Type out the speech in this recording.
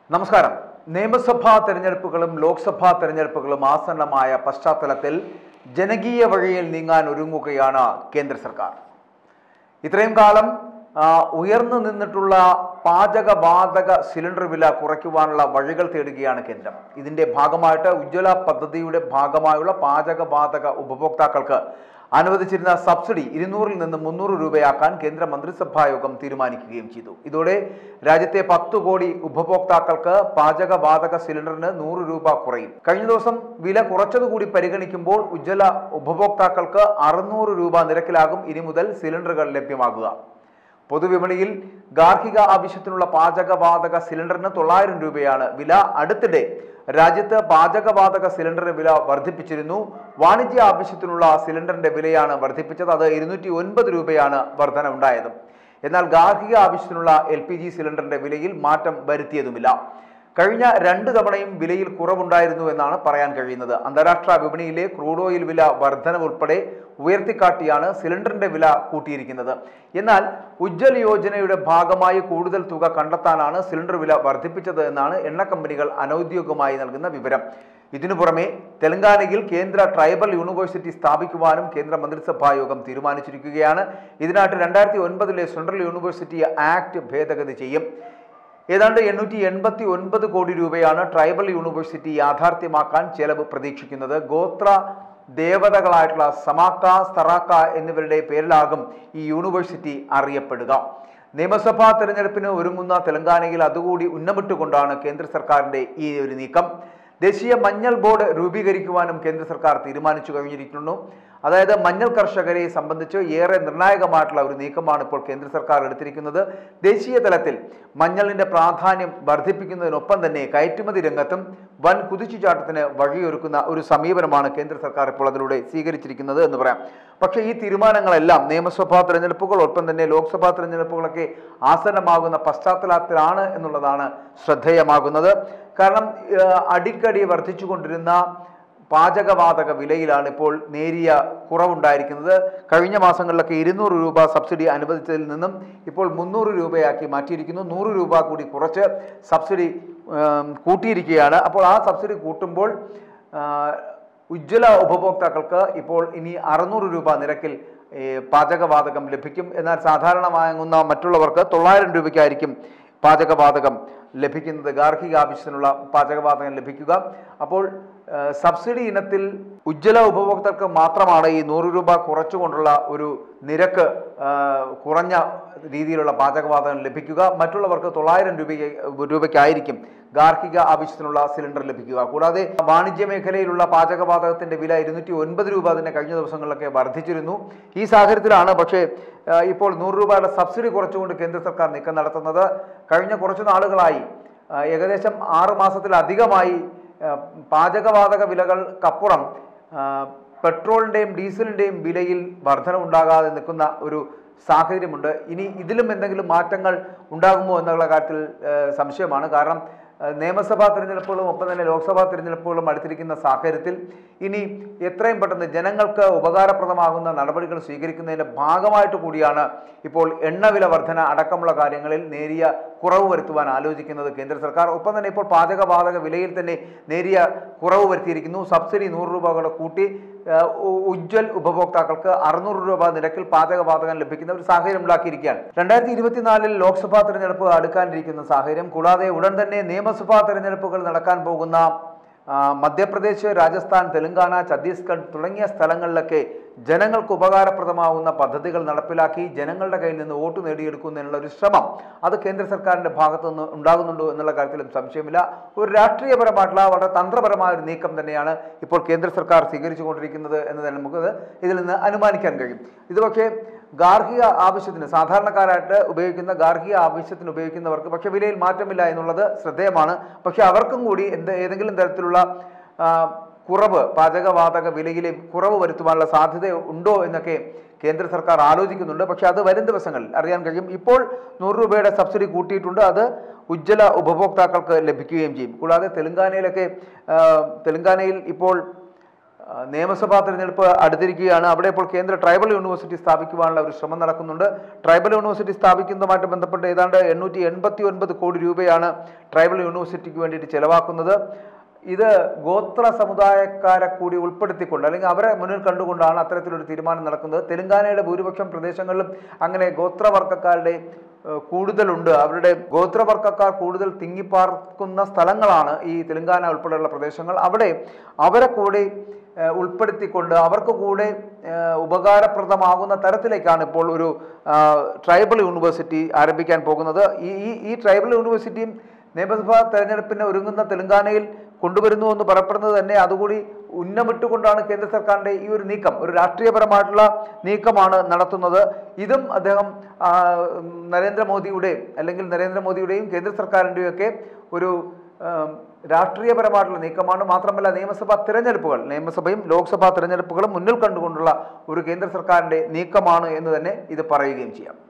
നമസ്കാരം നിയമസഭാ തെരഞ്ഞെടുപ്പുകളും ലോക്സഭാ തെരഞ്ഞെടുപ്പുകളും ആസന്നമായ പശ്ചാത്തലത്തിൽ ജനകീയ വഴിയിൽ നീങ്ങാൻ ഒരുങ്ങുകയാണ് കേന്ദ്ര സർക്കാർ ഇത്രയും കാലം ആ, ഉയർന്നു നിന്നിട്ടുള്ള പാചകവാതക സിലിണ്ടർ വില കുറയ്ക്കുവാനുള്ള വഴികൾ തേടുകയാണ് കേന്ദ്രം ഇതിന്റെ ഭാഗമായിട്ട് ഉജ്ജ്വല പദ്ധതിയുടെ ഭാഗമായുള്ള പാചകവാതക ഉപഭോക്താക്കൾക്ക് അനുവദിച്ചിരുന്ന സബ്സിഡി ഇരുന്നൂറിൽ നിന്ന് മുന്നൂറ് രൂപയാക്കാൻ കേന്ദ്ര മന്ത്രിസഭാ യോഗം തീരുമാനിക്കുകയും ചെയ്തു ഇതോടെ രാജ്യത്തെ പത്ത് കോടി ഉപഭോക്താക്കൾക്ക് പാചകവാതക സിലിണ്ടറിന് നൂറ് രൂപ കുറയും കഴിഞ്ഞ ദിവസം വില കുറച്ചതുകൂടി പരിഗണിക്കുമ്പോൾ ഉജ്ജ്വല ഉപഭോക്താക്കൾക്ക് അറുന്നൂറ് രൂപ നിരക്കിലാകും ഇനി മുതൽ സിലിണ്ടറുകൾ ലഭ്യമാകുക പൊതുവിപണിയിൽ ഗാർഹിക ആവശ്യത്തിനുള്ള പാചകവാതക സിലിണ്ടറിന് തൊള്ളായിരം രൂപയാണ് വില അടുത്തിടെ രാജ്യത്ത് പാചകവാതക സിലിണ്ടറിന് വില വർദ്ധിപ്പിച്ചിരുന്നു വാണിജ്യ ആവശ്യത്തിനുള്ള സിലിണ്ടറിന്റെ വിലയാണ് വർദ്ധിപ്പിച്ചത് അത് ഇരുന്നൂറ്റി ഒൻപത് രൂപയാണ് വർധന ഉണ്ടായത് എന്നാൽ ഗാർഹിക ആവശ്യത്തിനുള്ള എൽ പി ജി സിലിണ്ടറിന്റെ വിലയിൽ മാറ്റം വരുത്തിയതുമില്ല കഴിഞ്ഞ രണ്ട് തവണയും വിലയിൽ കുറവുണ്ടായിരുന്നു എന്നാണ് പറയാൻ കഴിയുന്നത് അന്താരാഷ്ട്ര വിപണിയിലെ ക്രൂഡ് ഓയിൽ വില വർധനവ് ഉൾപ്പെടെ ഉയർത്തിക്കാട്ടിയാണ് സിലിണ്ടറിന്റെ വില കൂട്ടിയിരിക്കുന്നത് എന്നാൽ ഉജ്ജ്വൽ യോജനയുടെ ഭാഗമായി കൂടുതൽ തുക കണ്ടെത്താനാണ് സിലിണ്ടർ വില വർദ്ധിപ്പിച്ചത് എന്നാണ് എണ്ണ കമ്പനികൾ അനൌദ്യോഗികമായി നൽകുന്ന വിവരം ഇതിനു പുറമെ തെലങ്കാനയിൽ കേന്ദ്ര ട്രൈബൽ യൂണിവേഴ്സിറ്റി സ്ഥാപിക്കുവാനും കേന്ദ്ര മന്ത്രിസഭാ യോഗം തീരുമാനിച്ചിരിക്കുകയാണ് ഇതിനായിട്ട് രണ്ടായിരത്തി ഒൻപതിലെ സെൻട്രൽ യൂണിവേഴ്സിറ്റി ആക്ട് ഭേദഗതി ചെയ്യും ഏതാണ്ട് എണ്ണൂറ്റി എൺപത്തി ഒൻപത് കോടി രൂപയാണ് ട്രൈബൽ യൂണിവേഴ്സിറ്റി യാഥാർത്ഥ്യമാക്കാൻ ചെലവ് പ്രതീക്ഷിക്കുന്നത് ഗോത്ര ദേവതകളായിട്ടുള്ള സമാക്ക സറാക്ക എന്നിവരുടെ പേരിലാകും ഈ യൂണിവേഴ്സിറ്റി അറിയപ്പെടുക നിയമസഭാ തെരഞ്ഞെടുപ്പിന് ഒരുങ്ങുന്ന തെലങ്കാനയിൽ അതുകൂടി ഉന്നമിട്ടുകൊണ്ടാണ് കേന്ദ്ര സർക്കാരിന്റെ ഈ ഒരു നീക്കം ദേശീയ മഞ്ഞൾ ബോർഡ് രൂപീകരിക്കുവാനും കേന്ദ്ര സർക്കാർ തീരുമാനിച്ചു കഴിഞ്ഞിരിക്കുന്നു അതായത് മഞ്ഞൾ കർഷകരെ സംബന്ധിച്ച് ഏറെ നിർണായകമായിട്ടുള്ള ഒരു നീക്കമാണ് ഇപ്പോൾ കേന്ദ്ര സർക്കാർ എടുത്തിരിക്കുന്നത് ദേശീയ തലത്തിൽ മഞ്ഞളിന്റെ പ്രാധാന്യം വർദ്ധിപ്പിക്കുന്നതിനൊപ്പം തന്നെ കയറ്റുമതി രംഗത്തും വൻ കുതിച്ചുചാട്ടത്തിന് വഴിയൊരുക്കുന്ന ഒരു സമീപനമാണ് കേന്ദ്ര സർക്കാർ ഇപ്പോൾ അതിലൂടെ സ്വീകരിച്ചിരിക്കുന്നത് എന്ന് പറയാം പക്ഷേ ഈ തീരുമാനങ്ങളെല്ലാം നിയമസഭാ തെരഞ്ഞെടുപ്പുകൾ ഒപ്പം തന്നെ ലോക്സഭാ തെരഞ്ഞെടുപ്പുകളൊക്കെ ആസന്നമാകുന്ന പശ്ചാത്തലത്തിലാണ് എന്നുള്ളതാണ് ശ്രദ്ധേയമാകുന്നത് കാരണം ഏഹ്, അടിക്കടി വർദ്ധിച്ചുകൊണ്ടിരുന്ന പാചകവാതക വിലയിലാണ് ഇപ്പോൾ നേരിയ കുറവുണ്ടായിരിക്കുന്നത് കഴിഞ്ഞ മാസങ്ങളിലൊക്കെ ഇരുന്നൂറ് രൂപ സബ്സിഡി അനുവദിച്ചതിൽ നിന്നും ഇപ്പോൾ മുന്നൂറ് രൂപയാക്കി മാറ്റിയിരിക്കുന്നു നൂറ് രൂപ കൂടി കുറച്ച് സബ്സിഡി ഏം, കൂട്ടിയിരിക്കുകയാണ് അപ്പോൾ ആ സബ്സിഡി കൂട്ടുമ്പോൾ ആ, ഉജ്ജ്വല ഉപഭോക്താക്കൾക്ക് ഇപ്പോൾ ഇനി അറുന്നൂറ് രൂപ നിരക്കിൽ ഏ, പാചകവാതകം ലഭിക്കും എന്നാൽ സാധാരണ വാങ്ങുന്ന മറ്റുള്ളവർക്ക് തൊള്ളായിരം രൂപയ്ക്കായിരിക്കും പാചകവാതകം ലഭിക്കുന്നത് ഗാർഹിക ആവശ്യത്തിനുള്ള പാചകവാതകം ലഭിക്കുക അപ്പോൾ ആ, സബ്സിഡി ഇനത്തിൽ ഉജ്ജ്വല ഉപഭോക്താക്കൾക്ക് മാത്രമാണ് ഈ നൂറ് രൂപ കുറച്ചുകൊണ്ടുള്ള ഒരു നിരക്ക് ആ, കുറഞ്ഞ രീതിയിലുള്ള പാചകവാതകം ലഭിക്കുക മറ്റുള്ളവർക്ക് തൊള്ളായിരം രൂപ രൂപയ്ക്കായിരിക്കും ഗാർഹിക ആവശ്യത്തിനുള്ള സിലിണ്ടർ ലഭിക്കുക കൂടാതെ വാണിജ്യ മേഖലയിലുള്ള പാചകവാതകത്തിന്റെ വില ഇരുന്നൂറ്റി ഒൻപത് രൂപ തന്നെ കഴിഞ്ഞ ദിവസങ്ങളിലൊക്കെ വർദ്ധിച്ചിരുന്നു ഈ സാഹചര്യത്തിലാണ് പക്ഷേ ആ, ഇപ്പോൾ നൂറ് രൂപയുടെ സബ്സിഡി കുറച്ചുകൊണ്ട് കേന്ദ്ര സർക്കാർ നീക്കം നടത്തുന്നത് കഴിഞ്ഞ കുറച്ചു നാളുകളായി ആ, ഏകദേശം ആറ് മാസത്തിലധികമായി ആ, പാചകവാതക വിലകൾക്കപ്പുറം ആ, പെട്രോളിൻ്റെയും ഡീസലിൻ്റെയും വിലയിൽ വർധന ഉണ്ടാകാതെ നിൽക്കുന്ന ഒരു സാഹചര്യമുണ്ട് ഇനി ഇതിലും എന്തെങ്കിലും മാറ്റങ്ങൾ ഉണ്ടാകുമോ എന്നുള്ള കാര്യത്തിൽ ആ, സംശയമാണ് കാരണം ആ, നിയമസഭാ തിരഞ്ഞെടുപ്പുകളും ഒപ്പം തന്നെ ലോക്സഭാ തിരഞ്ഞെടുപ്പുകളും അടുത്തിരിക്കുന്ന സാഹചര്യത്തിൽ ഇനി എത്രയും പെട്ടെന്ന് ജനങ്ങൾക്ക് ഉപകാരപ്രദമാകുന്ന നടപടികൾ സ്വീകരിക്കുന്നതിൻ്റെ ഭാഗമായിട്ട് കൂടിയാണ് ഇപ്പോൾ എണ്ണവില വർധന അടക്കമുള്ള കാര്യങ്ങളിൽ നേരിയ കുറവ് വരുത്തുവാൻ ആലോചിക്കുന്നത് കേന്ദ്ര സർക്കാർ ഒപ്പം തന്നെ ഇപ്പോൾ പാചകവാതക വിലയിൽ തന്നെ നേരിയ കുറവ് വരുത്തിയിരിക്കുന്നു സബ്സിഡി നൂറ് രൂപ കൂടെ കൂട്ടി ആ, ഉ- ഉജ്ജ്വൽ ഉപഭോക്താക്കൾക്ക് അറുന്നൂറ് രൂപ നിരക്കിൽ പാചകവാതകം ലഭിക്കുന്ന ഒരു സാഹചര്യം ഉണ്ടാക്കിയിരിക്കുകയാണ് രണ്ടായിരത്തി ഇരുപത്തിനാലിൽ ലോക്സഭാ തെരഞ്ഞെടുപ്പ് അടുക്കാനിരിക്കുന്ന സാഹചര്യം കൂടാതെ ഉടൻ തന്നെ നിയമസഭാ തെരഞ്ഞെടുപ്പുകൾ നടക്കാൻ പോകുന്ന ആ, മധ്യപ്രദേശ് രാജസ്ഥാൻ തെലങ്കാന ഛത്തീസ്ഗഡ് തുടങ്ങിയ സ്ഥലങ്ങളിലൊക്കെ ജനങ്ങൾക്ക് ഉപകാരപ്രദമാവുന്ന പദ്ധതികൾ നടപ്പിലാക്കി ജനങ്ങളുടെ കയ്യിൽ നിന്ന് വോട്ട് നേടിയെടുക്കുന്നതിനുള്ള ഒരു ശ്രമം അത് കേന്ദ്ര സർക്കാരിന്റെ ഭാഗത്തു നിന്ന് ഉണ്ടാകുന്നുണ്ടോ എന്നുള്ള കാര്യത്തിലും സംശയമില്ല ഒരു രാഷ്ട്രീയപരമായിട്ടുള്ള വളരെ തന്ത്രപരമായ ഒരു നീക്കം തന്നെയാണ് ഇപ്പോൾ കേന്ദ്ര സർക്കാർ സ്വീകരിച്ചുകൊണ്ടിരിക്കുന്നത് എന്ന് തന്നെ നമുക്ക് ഇതിൽ നിന്ന് അനുമാനിക്കാൻ കഴിയും ഇത് പക്ഷേ ഗാർഹിക ആവശ്യത്തിന് സാധാരണക്കാരായിട്ട് ഉപയോഗിക്കുന്ന ഗാർഹിക ആവശ്യത്തിന് ഉപയോഗിക്കുന്നവർക്ക് പക്ഷേ വിലയിൽ മാറ്റമില്ല എന്നുള്ളത് ശ്രദ്ധേയമാണ് പക്ഷേ അവർക്കും കൂടി എന്ത് ഏതെങ്കിലും തരത്തിലുള്ള ആ, കുറവ് പാചകവാതക വിലയിലെ കുറവ് വരുത്തുവാനുള്ള സാധ്യത ഉണ്ടോ എന്നൊക്കെ കേന്ദ്ര സർക്കാർ ആലോചിക്കുന്നുണ്ട് പക്ഷേ അത് വരും ദിവസങ്ങളിൽ അറിയാൻ കഴിയും ഇപ്പോൾ നൂറ് രൂപയുടെ സബ്സിഡി കൂട്ടിയിട്ടുണ്ട് അത് ഉജ്ജ്വല ഉപഭോക്താക്കൾക്ക് ലഭിക്കുകയും ചെയ്യും കൂടാതെ തെലങ്കാനയിലൊക്കെ ആ, തെലങ്കാനയിൽ ഇപ്പോൾ ആ, നിയമസഭാ തെരഞ്ഞെടുപ്പ് അടുത്തിരിക്കുകയാണ് അവിടെ ഇപ്പോൾ കേന്ദ്ര ട്രൈബൽ യൂണിവേഴ്സിറ്റി സ്ഥാപിക്കുവാനുള്ള ഒരു ശ്രമം നടക്കുന്നുണ്ട് ട്രൈബൽ യൂണിവേഴ്സിറ്റി സ്ഥാപിക്കുന്നതുമായിട്ട് ബന്ധപ്പെട്ട് ഏതാണ്ട് എണ്ണൂറ്റി എൺപത്തി ഒൻപത് കോടി രൂപയാണ് ട്രൈബൽ യൂണിവേഴ്സിറ്റിക്ക് വേണ്ടിയിട്ട് ചെലവാക്കുന്നത് ഇത് ഗോത്ര സമുദായക്കാരെ കൂടി ഉൾപ്പെടുത്തിക്കൊണ്ട് അല്ലെങ്കിൽ അവരെ മുന്നിൽ കണ്ടുകൊണ്ടാണ് അത്തരത്തിലൊരു തീരുമാനം നടക്കുന്നത് തെലങ്കാനയുടെ ഭൂരിപക്ഷം പ്രദേശങ്ങളിലും അങ്ങനെ ഗോത്രവർഗ്ഗക്കാരുടെ ഏഹ്, കൂടുതലുണ്ട് അവരുടെ ഗോത്രവർഗ്ഗക്കാർ കൂടുതൽ തിങ്ങിപ്പാർക്കുന്ന സ്ഥലങ്ങളാണ് ഈ തെലങ്കാന ഉൾപ്പെടെയുള്ള പ്രദേശങ്ങൾ അവിടെ അവരെ കൂടി ഏഹ്, ഉൾപ്പെടുത്തിക്കൊണ്ട് അവർക്ക് കൂടെ ഏഹ്, ഉപകാരപ്രദമാകുന്ന തരത്തിലേക്കാണ് ഇപ്പോൾ ഒരു ആ, ട്രൈബൽ യൂണിവേഴ്സിറ്റി ആരംഭിക്കാൻ പോകുന്നത് ഈ ഈ- ഈ ട്രൈബൽ യൂണിവേഴ്സിറ്റിയും നിയമസഭാ തെരഞ്ഞെടുപ്പിന് ഒരുങ്ങുന്ന തെലങ്കാനയിൽ കൊണ്ടുവരുന്നു എന്ന് പറയപ്പെടുന്നത് തന്നെ അതുകൂടി ഉന്നമിട്ടുകൊണ്ടാണ് കേന്ദ്ര സർക്കാരിൻ്റെ ഈ ഒരു നീക്കം ഒരു രാഷ്ട്രീയപരമായിട്ടുള്ള നീക്കമാണ് നടത്തുന്നത് ഇതും അദ്ദേഹം ആ, ഉം, നരേന്ദ്രമോദിയുടെ അല്ലെങ്കിൽ നരേന്ദ്രമോദിയുടെയും കേന്ദ്ര സർക്കാരിൻ്റെയും ഒക്കെ ഒരു ആം, രാഷ്ട്രീയപരമായിട്ടുള്ള നീക്കമാണ് മാത്രമല്ല നിയമസഭാ തിരഞ്ഞെടുപ്പുകൾ നിയമസഭയും ലോക്സഭാ തിരഞ്ഞെടുപ്പുകളും മുന്നിൽ കണ്ടുകൊണ്ടുള്ള ഒരു കേന്ദ്ര സർക്കാരിൻ്റെ നീക്കമാണ് എന്ന് തന്നെ ഇത് പറയുകയും ചെയ്യാം